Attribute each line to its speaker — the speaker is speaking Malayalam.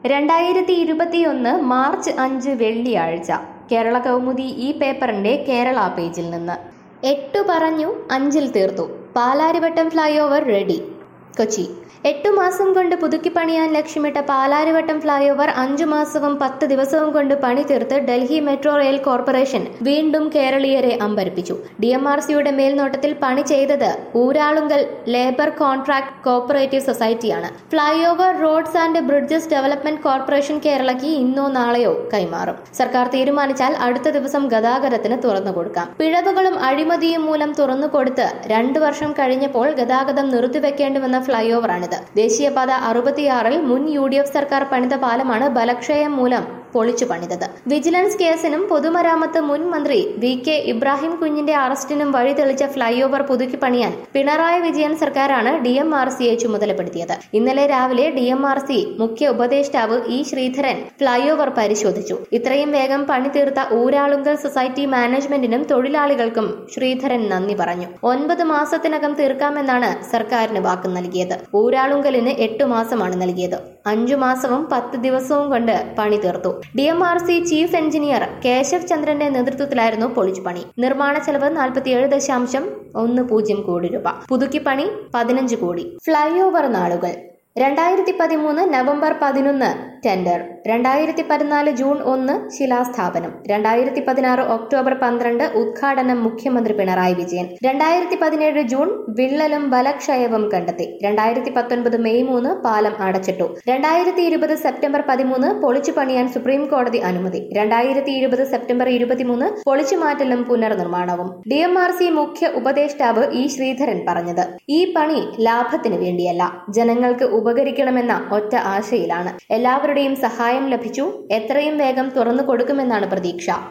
Speaker 1: രണ്ടായിരത്തി ഇരുപത്തിയൊന്ന് മാർച്ച് അഞ്ച് വെള്ളിയാഴ്ച കേരള കൗമുദി ഈ പേപ്പറിന്റെ കേരള പേജിൽ നിന്ന് എട്ടു പറഞ്ഞു അഞ്ചിൽ തീർത്തു Palarivattom flyover ready Kochi എട്ടു മാസം കൊണ്ട് പുതുക്കി പണിയാൻ ലക്ഷ്യമിട്ട പാലാരിവട്ടം ഫ്ലൈ ഓവർ അഞ്ചു മാസവും പത്ത് ദിവസവും കൊണ്ട് പണി തീർത്ത് ഡൽഹി മെട്രോ റെയിൽ കോർപ്പറേഷൻ വീണ്ടും കേരളീയരെ അമ്പരപ്പിച്ചു ഡി എം ആർ സിയുടെ മേൽനോട്ടത്തിൽ പണി ചെയ്തത് ഊരാളുങ്കൽ ലേബർ കോൺട്രാക്ട് കോപ്പറേറ്റീവ് സൊസൈറ്റിയാണ് flyover roads and bridges development corporation കേരളയ്ക്ക് ഇന്നോ നാളെയോ കൈമാറും സർക്കാർ തീരുമാനിച്ചാൽ അടുത്ത ദിവസം ഗതാഗതത്തിന് തുറന്നു കൊടുക്കാം പിഴവുകളും അഴിമതിയും മൂലം തുറന്നു കൊടുത്ത് രണ്ടു വർഷം കഴിഞ്ഞപ്പോൾ ഗതാഗതം നിർത്തിവെക്കേണ്ടുവെന്ന ഫ്ലൈ ഓവറാണിത് ദേശീയപാത അറുപത്തിയാറിൽ മുൻ യു ഡി എഫ് സർക്കാർ പണിത പാലമാണ് ബലക്ഷയം മൂലം പൊളിച്ചു പണിതത് വിജിലൻസ് കേസിനും പൊതുമരാമത്ത് മുൻ മന്ത്രി വി കെ ഇബ്രാഹിം കുഞ്ഞിന്റെ അറസ്റ്റിനും വഴി തെളിച്ച ഫ്ലൈ ഓവർ പുതുക്കി പണിയാൻ പിണറായി വിജയൻ സർക്കാരാണ് ഡി എം ആർ സിയെ ചുമതലപ്പെടുത്തിയത് ഇന്നലെ രാവിലെ ഡി എം ആർ സി മുഖ്യ ഉപദേഷ്ടാവ് ഇ ശ്രീധരൻ ഫ്ലൈ ഓവർ പരിശോധിച്ചു ഇത്രയും വേഗം പണി തീർത്ത ഊരാളുങ്കൽ സൊസൈറ്റി മാനേജ്മെന്റിനും തൊഴിലാളികൾക്കും ശ്രീധരൻ നന്ദി പറഞ്ഞു ഒൻപത് മാസത്തിനകം തീർക്കാമെന്നാണ് സർക്കാരിന് വാക്ക് നൽകിയത് ഊരാളുങ്കലിന് എട്ടു മാസമാണ് നൽകിയത് അഞ്ചു മാസവും പത്ത് ദിവസവും കൊണ്ട് പണി തീർത്തു D M R C chief engineer Keshav ചന്ദ്രന്റെ നേതൃത്വത്തിലായിരുന്നു പൊളിച്ചുപണി നിർമ്മാണ ചെലവ് നാൽപ്പത്തിയേഴ് ദശാംശം ഒന്ന് പൂജ്യം കോടി രൂപ പുതുക്കിപ്പണി പതിനഞ്ച് കോടി ഫ്ലൈ ഓവർ നാളുകൾ രണ്ടായിരത്തി പതിമൂന്ന് നവംബർ പതിനൊന്ന് ടെൻഡർ രണ്ടായിരത്തി പതിനാല് ജൂൺ ഒന്ന് ശിലാസ്ഥാപനം രണ്ടായിരത്തി പതിനാറ് ഒക്ടോബർ പന്ത്രണ്ട് ഉദ്ഘാടനം മുഖ്യമന്ത്രി പിണറായി വിജയൻ രണ്ടായിരത്തി പതിനേഴ് ജൂൺ വിള്ളലും ബലക്ഷയവും കണ്ടെത്തി രണ്ടായിരത്തി പത്തൊൻപത് മെയ് മൂന്ന് പാലം അടച്ചിട്ടു രണ്ടായിരത്തി ഇരുപത് സെപ്റ്റംബർ പതിമൂന്ന് പൊളിച്ചു പണിയാൻ സുപ്രീം കോടതി അനുമതി രണ്ടായിരത്തി ഇരുപത് സെപ്റ്റംബർ ഇരുപത്തിമൂന്ന് പൊളിച്ചു മാറ്റലും പുനർനിർമ്മാണവും ഡി എം ആർ സി മുഖ്യ ഉപദേഷ്ടാവ് ഇ ശ്രീധരൻ പറഞ്ഞത് ഈ പണി ലാഭത്തിന് വേണ്ടിയല്ല ജനങ്ങൾക്ക് ഉപകരിക്കണമെന്ന ഒറ്റ ആശയിലാണ് എല്ലാവരുടെയും സഹായം ലഭിച്ചു എത്രയും വേഗം തുറന്നു കൊടുക്കുമെന്നാണ് പ്രതീക്ഷ